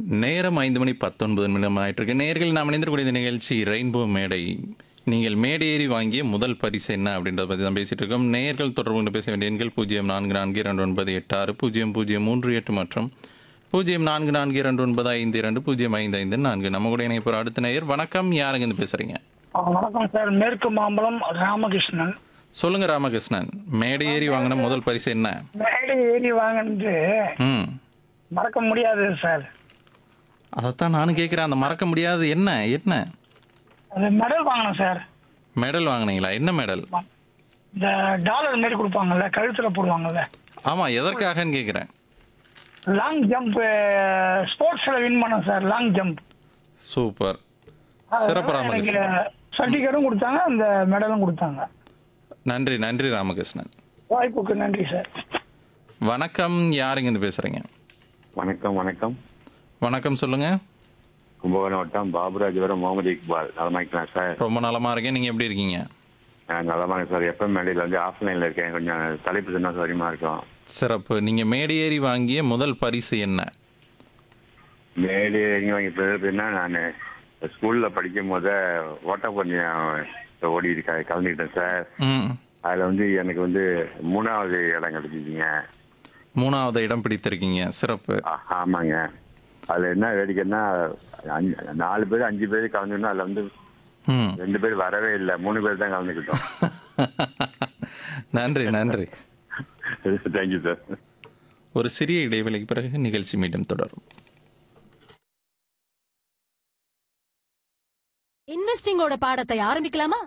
நேரம் ஐந்து மணி பத்தொன்பது நிமிடம் ஆயிட்டிருக்கு நேர்கள் நாம் இணைந்திருக்கூடிய இந்த நிகழ்ச்சி ரெயின்போ மேடை நீங்கள் மேடையேறி வாங்கிய முதல் பரிசு என்ன அப்படின்றத பற்றி தான் பேசிட்டு இருக்கோம் நேர்கள் தொடர்பு கொண்டு பேச வேண்டிய எண்கள் பூஜ்ஜியம் நான்கு நான்கு இரண்டு ஒன்பது எட்டு ஆறு பூஜ்ஜியம் பூஜ்ஜியம் மூன்று எட்டு மற்றும் பூஜ்ஜியம் நான்கு நான்கு இரண்டு ஒன்பது ஐந்து இரண்டு பூஜ்ஜியம் ஐந்து ஐந்து நான்கு நம்ம கூட இணைப்பு அடுத்த நேயர் வணக்கம் யாருங்க இருந்து பேசுறீங்க ஆ, வணக்கம் சார் மேற்கு மாம்பலம் ராமகிருஷ்ணன் சொல்லுங்க ராமகிருஷ்ணன் மேடையேறி வாங்கின முதல் பரிசு என்ன மேடை ஏறி வாங்கினது ம் மறக்க முடியாது சார் அதைத்தான் நானும் கேட்குறேன் அந்த மறக்க முடியாது என்ன என்ன அது மெடல் வாங்கினேன் சார் மெடல் வாங்கினீங்களா என்ன மெடல் இந்த டாலர் மாரி கொடுப்பாங்கல்ல கழுத்துல போடுவாங்கல்ல ஆமாம் எதற்காகன்னு கேட்குறேன் லாங் ஜம்ப் ஸ்போர்ட்ஸ்ல வின் பண்ணேன் சார் லாங் ஜம்ப் சூப்பர் சிறப்பு ராமகிருஷ்ணன் சர்டிஃபிகேட்டும் கொடுத்தாங்க அந்த மெடலும் கொடுத்தாங்க நன்றி நன்றி ராமகிருஷ்ணன் வாய்ப்புக்கு நன்றி சார் வணக்கம் யாருங்க இருந்து பேசுறீங்க வணக்கம் வணக்கம் வணக்கம் சொல்லுங்க கும்பகோணம் வட்டம் பாபுராஜபுரம் முகமது இக்பால் நலமாக்கலாம் சார் ரொம்ப நலமா இருக்கேன் நீங்க எப்படி இருக்கீங்க நான் நலமா இருக்கேன் சார் எஃப்எம் மேடையில் வந்து ஆஃப்லைனில் இருக்கேன் கொஞ்சம் தலைப்பு சொன்னா சௌரியமா இருக்கும் சிறப்பு நீங்க மேடையேறி வாங்கிய முதல் பரிசு என்ன மேலே எங்கே வாங்கி பேருன்னா நான் ஸ்கூலில் படிக்கும் போதே ஓட்டப்பந்தயம் ஓடி இருக்க கலந்துக்கிட்டேன் சார் ம் அதில் வந்து எனக்கு வந்து மூணாவது இடம் கிடைச்சிச்சிங்க மூணாவது இடம் பிடித்திருக்கீங்க சிறப்பு ஆ- ஆமாங்க அதில் என்ன வேடிக்கைன்னா அஞ்சு நாலு பேர் அஞ்சு பேர் கலந்துக்கணும் அதில் வந்து ம் ரெண்டு பேர் வரவே இல்லை மூணு பேர் தான் கலந்துக்கிட்டோம் நன்றி நன்றி தேங்க்யூ சார் ஒரு சிறிய இடைவெளிக்கு பிறகு நிகழ்ச்சி மீண்டும் தொடரும் இன்வெஸ்டிங்கோட பாடத்தை ஆரம்பிக்கலாமா